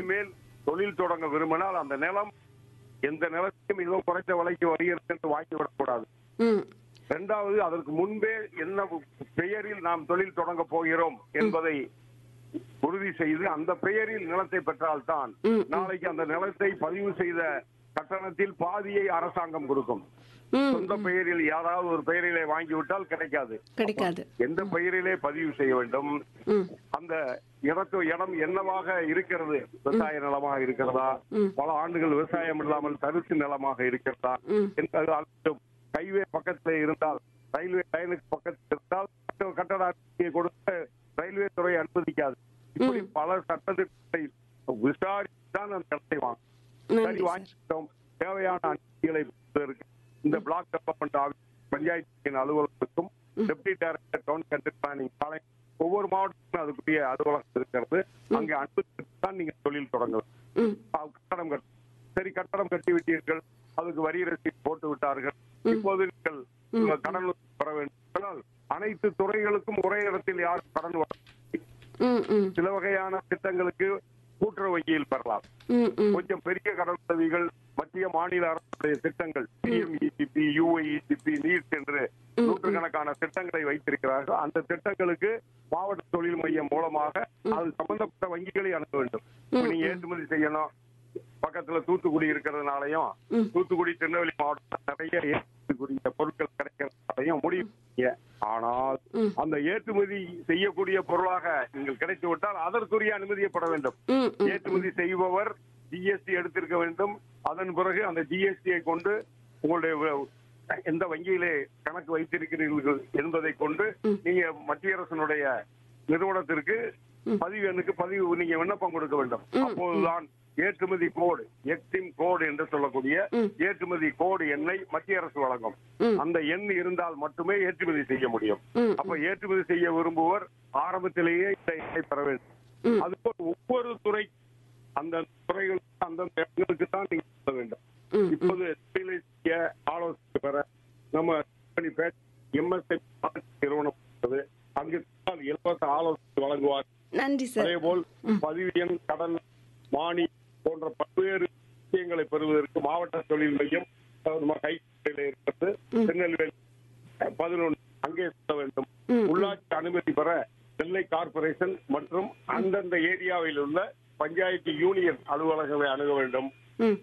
இனிமேல் தொழில் தொடங்க விரும்பினால் அந்த நிலம் எந்த நிலத்தையும் மிக குறைந்த விலைக்கு வருகிறது என்று வாங்கி விடக்கூடாது ம் இரண்டாவது அதற்கு முன்பே என்ன பெயரில் நாம் தொழில் தொடங்க போகிறோம் என்பதை உறுதி செய்து அந்த பெயரில் நிலத்தை பெற்றால்தான் ம். நாளைக்கு அந்த நிலத்தை பதிவு செய்த கட்டணத்தில் பாதியை அரசாங்கம் கொடுக்கும் ம் சொந்த பெயரில் யாராவது ஒரு பெயரிலே வாங்கிவிட்டால் கிடைக்காது கிடைக்காது எந்த பெயரிலே பதிவு செய்ய வேண்டும் ம் அந்த இடத்து இடம் என்னவாக இருக்கிறது விவசாய நிலமாக இருக்கிறதா ம். பல ஆண்டுகள் விவசாயம் இல்லாமல் தரிசு நிலமாக இருக்கிறதா ம். என்பது அல்லது ஹைவே பக்கத்துல இருந்தால் ரயில்வே லைனுக்கு பக்கத்தில் இருந்தால் கட்ட- கட்டட அனுமதியை கொடுக்க ரயில்வே துறை அனுமதிக்காது இப்படி பல சட்டத்திட்டத்தை விசாரித்து தான் அந்த இடத்தை வாங்கும் சரி நன்றி சார் வாங்கிட்டோம் தேவையான அனுமதிகளை பெறுவதற்கு இந்த பிளாக் டெவலப்மெண்ட் ஆஃபீஸ் பஞ்சாயத்தின் அலுவலகத்துக்கும் deputy director town country planning பாளையம் ஒவ்வொரு மாவட்டத்திலும் அதுக்குரிய அலுவலகம் இருக்கிறது அங்கே அனுமதி தான் நீங்க தொழில் தொடங்கலாம் ம் ஆ, கட்டடம் கட்டு சரி கட்டடம் கட்டி விட்டீர்கள் அதுக்கு வரி ரசீட் போட்டு விட்டார்கள் இப்போது நீங்கள் உங்க கடன் பெற வேண்டும் என்றால் அனைத்து துறைகளுக்கும் ஒரே இடத்தில் யாரும் கடன் வர ம் ம் சில வகையான திட்டங்களுக்கு கூட்டுறவு வங்கியில் பெறலாம் ம் ம் கொஞ்சம் பெரிய கடன் உதவிகள் மத்திய மாநில அரசுடைய திட்டங்கள் பிஎம்இசிபி யூஐஇசிபி நீட் என்று நூற்றுக்கணக்கான திட்டங்களை வைத்திருக்கிறார்கள் அந்த திட்டங்களுக்கு மாவட்ட தொழில் மையம் மூலமாக அது சம்பந்தப்பட்ட வங்கிகளை அணுக வேண்டும் இப்ப நீங்க ஏற்றுமதி செய்யணும் பக்கத்துல தூத்துக்குடி இருக்கிறதுனாலயும் ம். தூத்துக்குடி திருநெல்வேலி மாவட்டத்தில் நிறைய ஏற்றுமதிக்குரிய பொருட்கள் கிடைக்கிறதுனாலையும் முடிவு செய்ய. ஆனால் ம். அந்த ஏற்றுமதி செய்யக்கூடிய பொருளாக நீங்கள் கிடைத்து விட்டால் அதற்குரிய அனுமதியப்பட வேண்டும் ம் ம் ஏற்றுமதி செய்பவர் ஜிஎஸ்டி எடுத்திருக்க வேண்டும் அதன் பிறகு அந்த ஜிஎஸ்டியை கொண்டு உங்களுடைய வ- எந்த வங்கியிலே கணக்கு வைத்திருக்கிறீர்கள் என்பதை கொண்டு நீங்க மத்திய அரசினுடைய நிறுவனத்திற்கு பதிவு எண்ணுக்கு பதிவு நீங்க விண்ணப்பம் கொடுக்க வேண்டும் அப்போதுதான் ஏற்றுமதி கோடு எக்ஸிம் கோடு என்று சொல்லக்கூடிய ஏற்றுமதி கோடு எண்ணை மத்திய அரசு வழங்கும் ம். அந்த எண் இருந்தால் மட்டுமே ஏற்றுமதி செய்ய முடியும் ம். அப்ப ஏற்றுமதி செய்ய விரும்புவர் ஆரம்பத்திலேயே இந்த எண்ணை பெற வேண்டும் அதுபோல் ஒவ்வொரு துறை அந்த துறைகளுக்கு அந்தந்த இடங்களுக்கு தான் நீங்க சொல்ல வேண்டும் ம். இப்போது தொழிலை செய்ய ஆலோசனை பெற நம்ம எம்எஸ்ஐ நிறுவனம் இருக்கிறது. அங்கு சென்றால் இலவச ஆலோசனை வழங்குவார் நன்றி சார் அதே போல் பதிவு எண் கடன் மானி போன்ற பல்வேறு விஷயங்களை பெறுவதற்கு மாவட்ட தொழில் மையம் அதாவது நம்ம கைப்பற்றில இருக்கிறது திருநெல்வேலி பதினொன்று அங்கே செல்ல வேண்டும் உள்ளாட்சி அனுமதி பெற நெல்லை கார்பரேஷன் மற்றும் அந்தந்த ஏரியாவில் உள்ள பஞ்சாயத்து யூனியன் அலுவலகங்களை அணுக வேண்டும் ம்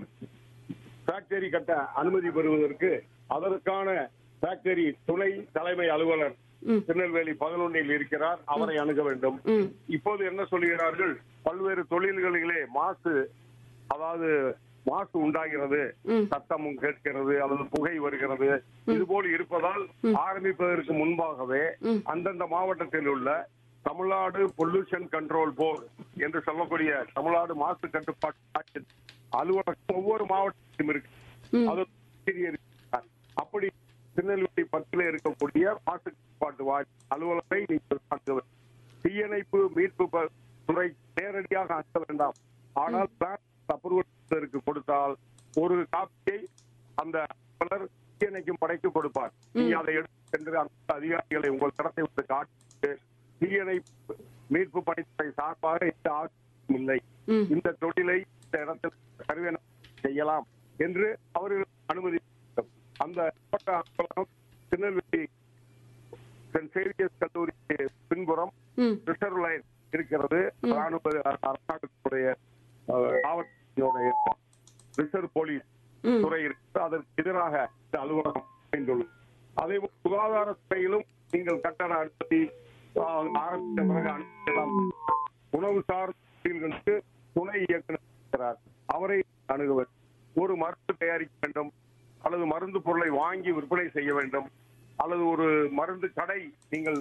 ஃபேக்டரி கட்ட அனுமதி பெறுவதற்கு அதற்கான ஃபேக்டரி துணை தலைமை அலுவலர் ம். திருநெல்வேலி பதினொன்னில் இருக்கிறார் அவரை அணுக வேண்டும் ம் இப்போது என்ன சொல்கிறார்கள் பல்வேறு தொழில்களிலே மாசு அதாவது மாசு உண்டாகிறது ம். சத்தமும் கேட்கிறது அல்லது புகை வருகிறது இதுபோல் இருப்பதால் ஆரம்பிப்பதற்கு முன்பாகவே அந்தந்த மாவட்டத்தில் உள்ள தமிழ்நாடு பொல்யூஷன் கண்ட்ரோல் போர்டு என்று சொல்லக்கூடிய தமிழ்நாடு மாசு கட்டுப்பாட்டு ஆட்சி அலுவலகம் ஒவ்வொரு மாவட்டத்திலும் இருக்கு அது ஆசிரியர் இருக்கிறார். அப்படி திருநெல்வேலி பத்தில இருக்கக்கூடிய மாசு கட்டுப்பாட்டு வார்டு அலுவலகத்தை நீங்கள் பார்க்க வேண்டும். தீயணைப்பு மீட்பு ப- துறை நேரடியாக அணுக வேண்டாம் ஆனால் பிளான் அப்ரூவல் கொடுத்தால் ஒரு காப்பியை அந்த அலுவலர் தீயணைக்கும் படைக்கு கொடுப்பார் நீங்க அதை எடுத்து சென்று அந்த அதிகாரிகளை உங்கள் தரத்தை விட்டு காட்டி தீயணைப்பு மீட்பு படைத்துறை சார்பாக எந்த ஆட்சியும் இல்லை ம். இந்த தொழிலை இந்த இடத்தில் கருவேன செய்யலாம் என்று அவர்கள் அனுமதி வேண்டும். அந்த மாவட்ட அலுவலகம் திருநெல்வேலி சென்ட் சேவியர்ஸ் கல்லூரி பின்புறம் ம் ரிசர்வ் லைன் இருக்கிறது ராணுவ அரசாங்கத்துடைய அஹ், மாவட்டத்தினுடைய ரிசர்வ் போலீஸ் ம். துறை இருக்கிறது அதற்கு எதிராக இந்த அலுவலகம் அமைந்துள்ளது அதே போல் சுகாதாரத்துறையிலும் நீங்கள் கட்டண அனுமதி அஹ், ஆரம்பித்த பிறகு அனுமதிக்கலாம் உணவு சார் தொழில்களுக்கு துணை இயக்குனர் இருக்கிறார் அவரை அணுகுவர் ஒரு மருந்து தயாரிக்க வேண்டும் அல்லது மருந்து பொருளை வாங்கி விற்பனை செய்ய வேண்டும் அல்லது ஒரு மருந்து கடை நீங்கள்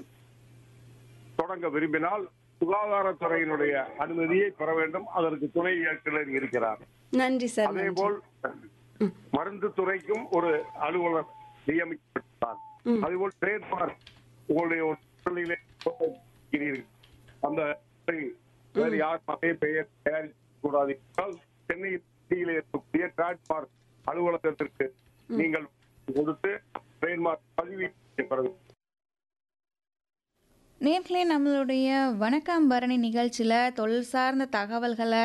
தொடங்க விரும்பினால் சுகாதாரத்துறையினுடைய அனுமதியை பெற வேண்டும் அதற்கு துணை இயக்குனர் இருக்கிறார் நன்றி சார் அதே நன்றி. போல் மருந்து துறைக்கும் ஒரு அலுவலர் நியமிக்கப்பட்டார் அதேபோல் ட்ரேட்மார்க் உங்களுடைய ஒரு தொழிலை இருக்கிறீர்கள். அந்த வேறு யார் அதே பெயர் தயாரிக்க கூடாது என்றால் சென்னை சிட்டியில் இருக்கக்கூடிய ட்ரேட்மார்க் அலுவலகத்திற்கு நீங்கள் கொடுத்து ட்ரேட்மார்க் பதிவு பெற வேண்டும் நேர்களே நம்மளுடைய வணக்கம் பரணி நிகழ்ச்சியில் தொழில் சார்ந்த தகவல்களை